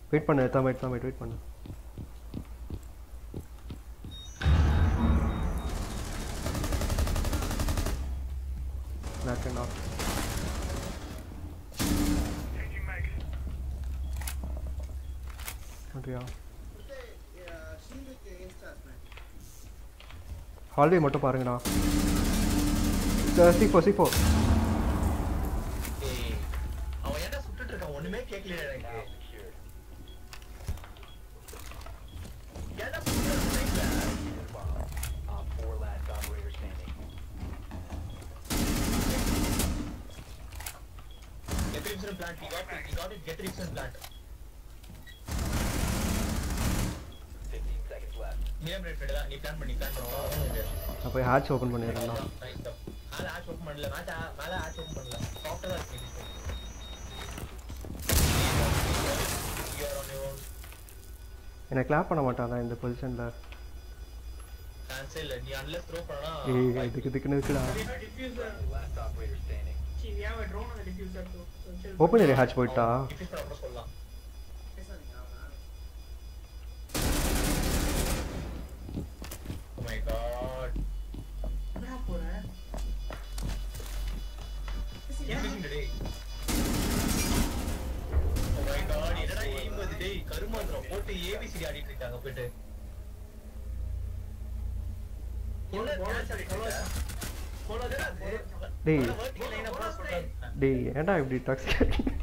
Wait பண்ணு தான் wait தான் வெயிட் வெயிட் பண்ணு Knock and knock. அப்படியா ஹால்வே மட்டும் பாருங்கண்ணா சி ஃபோர் சி ஃபோர் ஏய், அவன் ஏன்டா சுட்டுட்டு இருக்கான் ஒண்ணுமே கேட்கலையா எனக்கு ஏன்டா சுட்டுட்டு இருக்க? Op 4 last operator standing. Get Ripson plant, he got it, he got it, get Ripson plant. 15 seconds left. Medium rate rate தான், நீ plan பண்ணு, நீ plan பண்ணு. நான் போய் ஹேட்ச் ஓப்பன் பண்ணிடுறேண்ணா Nice stuff. மேல hatch open பண்ணல, மேல மேல hatch open பண்ணல. Soft ஆ தான் இருக்கு இது. You are on your own. என்னை கிளாப் பண்ண மாட்டானா இந்த பொசிஷனில் Chance ஏ இல்ல. நீ unless throw பண்ணனா, ஏய் இதுக்கு இதுக்குன்னு இருக்குடா diffuser. Last operator standing. See, we have a drone on the diffuser too. So chill. Open area hatch போயிட்டா defuse பண்ண அப்புறம் சொல்லலாம். Oh my god. என்னடா போற? Defusing the day. Oh my god, என்னடா aim அது டேய், கருமாந்திரம் போட்டு ABCD ஆடிட்டு இருக்காங்க போயிட்டு. என்ன dance ஆடிட்டு இருக்க? என்னடா இது? டேய். உள்ள vertical line ஆ cross பண்றாங்க. டேய் ஏன்டா இப்படி டாக்ஸ்